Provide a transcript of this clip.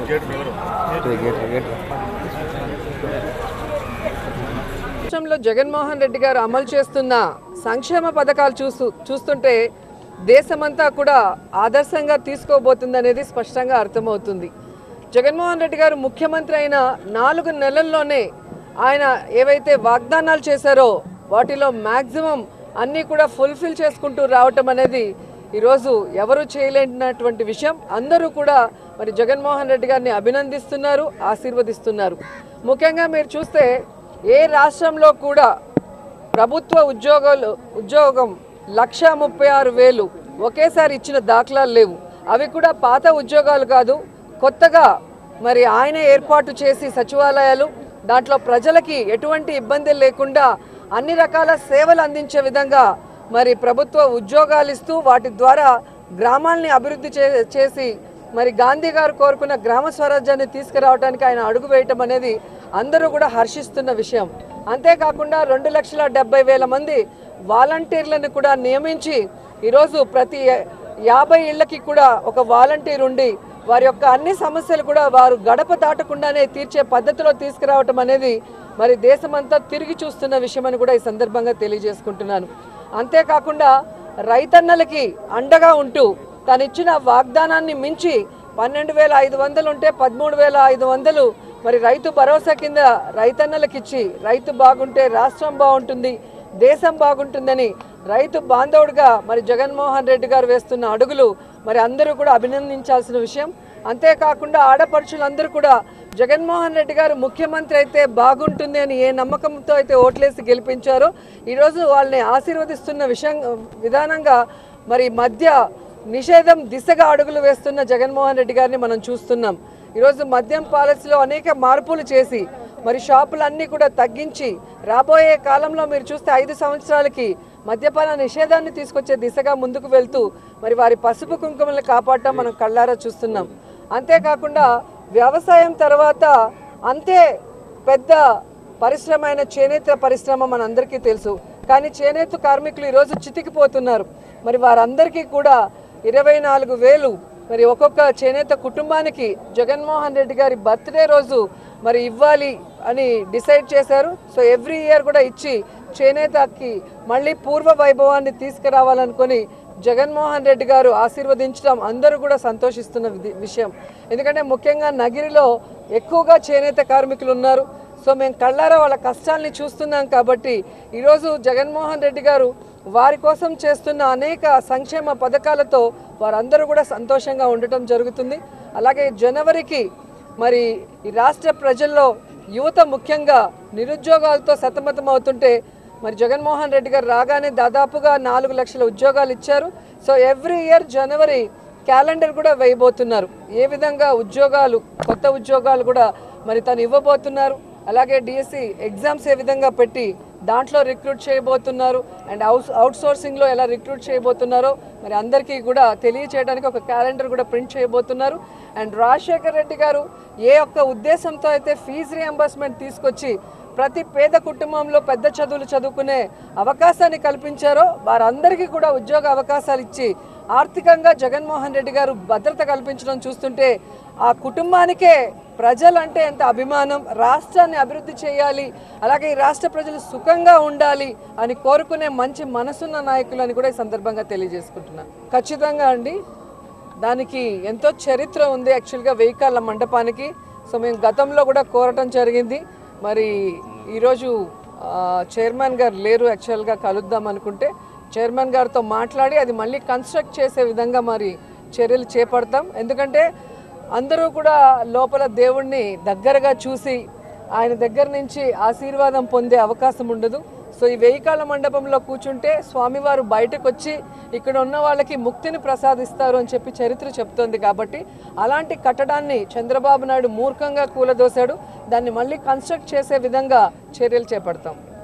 రాష్ట్రంలో జగన్మోహన్ రెడ్డి గారు అమలు చేస్తున్న సంక్షేమ పథకాలు చూస్తూ చూస్తుంటే దేశమంతా కూడా ఆదర్శంగా తీసుకోబోతుందనేది స్పష్టంగా అర్థమవుతుంది జగన్మోహన్ రెడ్డి గారు ముఖ్యమంత్రి అయిన నాలుగు నెలల్లోనే ఆయన ఏవైతే వాగ్దానాలు చేశారో వాటిలో మ్యాక్సిమం అన్నీ కూడా ఫుల్ఫిల్ చేసుకుంటూ రావటం అనేది ఈరోజు ఎవరు చేయలేనటువంటి విషయం అందరూ కూడా మరి జగన్మోహన్ రెడ్డి గారిని అభినందిస్తున్నారు ఆశీర్వదిస్తున్నారు ముఖ్యంగా మీరు చూస్తే ఏ రాష్ట్రంలో కూడా ప్రభుత్వ ఉద్యోగాలు ఉద్యోగం లక్ష ముప్పై ఆరు వేలు ఒకేసారి ఇచ్చిన దాఖలాలు లేవు అవి కూడా పాత ఉద్యోగాలు కాదు కొత్తగా మరి ఆయన ఏర్పాటు చేసి సచివాలయాలు దాంట్లో ప్రజలకి ఎటువంటి ఇబ్బంది లేకుండా అన్ని రకాల సేవలు అందించే విధంగా మరి ప్రభుత్వ ఉద్యోగాలు ఇస్తూ వాటి ద్వారా గ్రామాల్ని అభివృద్ధి చే చేసి మరి గాంధీ గారు కోరుకున్న గ్రామ స్వరాజ్యాన్ని తీసుకురావడానికి ఆయన అడుగు వేయటం అనేది అందరూ కూడా హర్షిస్తున్న విషయం అంతేకాకుండా రెండు లక్షల డెబ్బై వేల మంది వాలంటీర్లను కూడా నియమించి ఈరోజు ప్రతి యాభై ఇళ్ళకి కూడా ఒక వాలంటీర్ ఉండి వారి యొక్క అన్ని సమస్యలు కూడా వారు గడప దాటకుండానే తీర్చే పద్ధతిలో తీసుకురావటం అనేది మరి దేశమంతా తిరిగి చూస్తున్న విషయం అని కూడా ఈ సందర్భంగా తెలియజేసుకుంటున్నాను అంతేకాకుండా రైతన్నలకి అండగా ఉంటూ తను ఇచ్చిన వాగ్దానాన్ని మించి పన్నెండు వేల ఐదు వందలు ఉంటే పదమూడు వేల ఐదు వందలు మరి రైతు భరోసా కింద రైతన్నలకు ఇచ్చి రైతు బాగుంటే రాష్ట్రం బాగుంటుంది దేశం బాగుంటుందని రైతు బాంధవుడిగా మరి జగన్మోహన్ రెడ్డి గారు వేస్తున్న అడుగులు మరి అందరూ కూడా అభినందించాల్సిన విషయం అంతేకాకుండా ఆడపడుచులందరూ కూడా జగన్మోహన్ రెడ్డి గారు ముఖ్యమంత్రి అయితే బాగుంటుంది అని ఏ నమ్మకంతో అయితే ఓట్లేసి గెలిపించారో ఈరోజు వాళ్ళని ఆశీర్వదిస్తున్న విషయం విధానంగా మరి మధ్య నిషేధం దిశగా అడుగులు వేస్తున్న జగన్మోహన్ రెడ్డి గారిని మనం చూస్తున్నాం ఈరోజు మద్యం పాలసీలో అనేక మార్పులు చేసి మరి షాపులన్నీ కూడా తగ్గించి రాబోయే కాలంలో మీరు చూస్తే ఐదు సంవత్సరాలకి మద్యపాన నిషేధాన్ని తీసుకొచ్చే దిశగా ముందుకు వెళ్తూ మరి వారి పసుపు కుంకుమల్ని కాపాడటం మనం కళ్ళారా చూస్తున్నాం అంతేకాకుండా వ్యవసాయం తర్వాత అంతే పెద్ద పరిశ్రమ అయిన చేనేత పరిశ్రమ మనందరికీ తెలుసు కానీ చేనేత కార్మికులు ఈరోజు చితికిపోతున్నారు మరి వారందరికీ కూడా ఇరవై నాలుగు వేలు మరి ఒక్కొక్క చేనేత కుటుంబానికి జగన్మోహన్ రెడ్డి గారి బర్త్డే రోజు మరి ఇవ్వాలి అని డిసైడ్ చేశారు సో ఎవ్రీ ఇయర్ కూడా ఇచ్చి చేనేతకి మళ్ళీ పూర్వ వైభవాన్ని తీసుకురావాలనుకొని జగన్మోహన్ రెడ్డి గారు ఆశీర్వదించడం అందరూ కూడా సంతోషిస్తున్న విధి- విషయం ఎందుకంటే ముఖ్యంగా నగిరిలో ఎక్కువగా చేనేత కార్మికులు ఉన్నారు సో మేము కళ్ళారా వాళ్ళ కష్టాల్ని చూస్తున్నాం కాబట్టి ఈరోజు జగన్మోహన్ రెడ్డి గారు వారి కోసం చేస్తున్న అనేక సంక్షేమ పథకాలతో వారందరూ కూడా సంతోషంగా ఉండటం జరుగుతుంది అలాగే జనవరికి మరి ఈ రాష్ట్ర ప్రజల్లో యువత ముఖ్యంగా నిరుద్యోగాలతో సతమతం అవుతుంటే మరి జగన్మోహన్ రెడ్డి గారు రాగానే దాదాపుగా నాలుగు లక్షల ఉద్యోగాలు ఇచ్చారు సో ఎవ్రీ ఇయర్ జనవరి క్యాలెండర్ కూడా వేయబోతున్నారు ఏ విధంగా ఉద్యోగాలు కొత్త ఉద్యోగాలు కూడా మరి తను ఇవ్వబోతున్నారు అలాగే డిఎస్సి ఎగ్జామ్స్ ఏ విధంగా పెట్టి దాంట్లో రిక్రూట్ చేయబోతున్నారు అండ్ అవుట్ అవుట్ సోర్సింగ్లో ఎలా రిక్రూట్ చేయబోతున్నారో మరి అందరికీ కూడా తెలియచేయడానికి ఒక క్యాలెండర్ కూడా ప్రింట్ చేయబోతున్నారు అండ్ రాజశేఖర్ రెడ్డి గారు ఏ ఒక్క ఉద్దేశంతో అయితే ఫీజు రియంబర్స్మెంట్ తీసుకొచ్చి ప్రతి పేద కుటుంబంలో పెద్ద చదువులు చదువుకునే అవకాశాన్ని కల్పించారో వారందరికీ కూడా ఉద్యోగ అవకాశాలు ఇచ్చి ఆర్థికంగా జగన్మోహన్ రెడ్డి గారు భద్రత కల్పించడం చూస్తుంటే ఆ కుటుంబానికే ప్రజలంటే ఎంత అభిమానం రాష్ట్రాన్ని అభివృద్ధి చేయాలి అలాగే ఈ రాష్ట్ర ప్రజలు సుఖంగా ఉండాలి అని కోరుకునే మంచి మనసున్న నాయకులు అని కూడా ఈ సందర్భంగా తెలియజేసుకుంటున్నాను ఖచ్చితంగా అండి దానికి ఎంతో చరిత్ర ఉంది యాక్చువల్గా వెయ్యికాళ్ళ మండపానికి సో మేము గతంలో కూడా కోరటం జరిగింది మరి ఈరోజు ఆ, చైర్మన్ గారు లేరు యాక్చువల్గా కలుద్దాం అనుకుంటే చైర్మన్ గారితో మాట్లాడి అది మళ్ళీ కన్స్ట్రక్ట్ చేసే విధంగా మరి చర్యలు చేపడతాం ఎందుకంటే అందరూ కూడా లోపల దేవుణ్ణి దగ్గరగా చూసి ఆయన దగ్గర నుంచి ఆశీర్వాదం పొందే అవకాశం ఉండదు సో ఈ వెయ్యికాళ్ళ మండపంలో కూర్చుంటే స్వామివారు బయటకు వచ్చి ఇక్కడ ఉన్న వాళ్ళకి ముక్తిని ప్రసాదిస్తారు అని చెప్పి చరిత్ర చెప్తోంది కాబట్టి అలాంటి కట్టడాన్ని చంద్రబాబు నాయుడు మూర్ఖంగా కూలదోశాడు దాన్ని మళ్ళీ కన్స్ట్రక్ట్ చేసే విధంగా చర్యలు చేపడతాం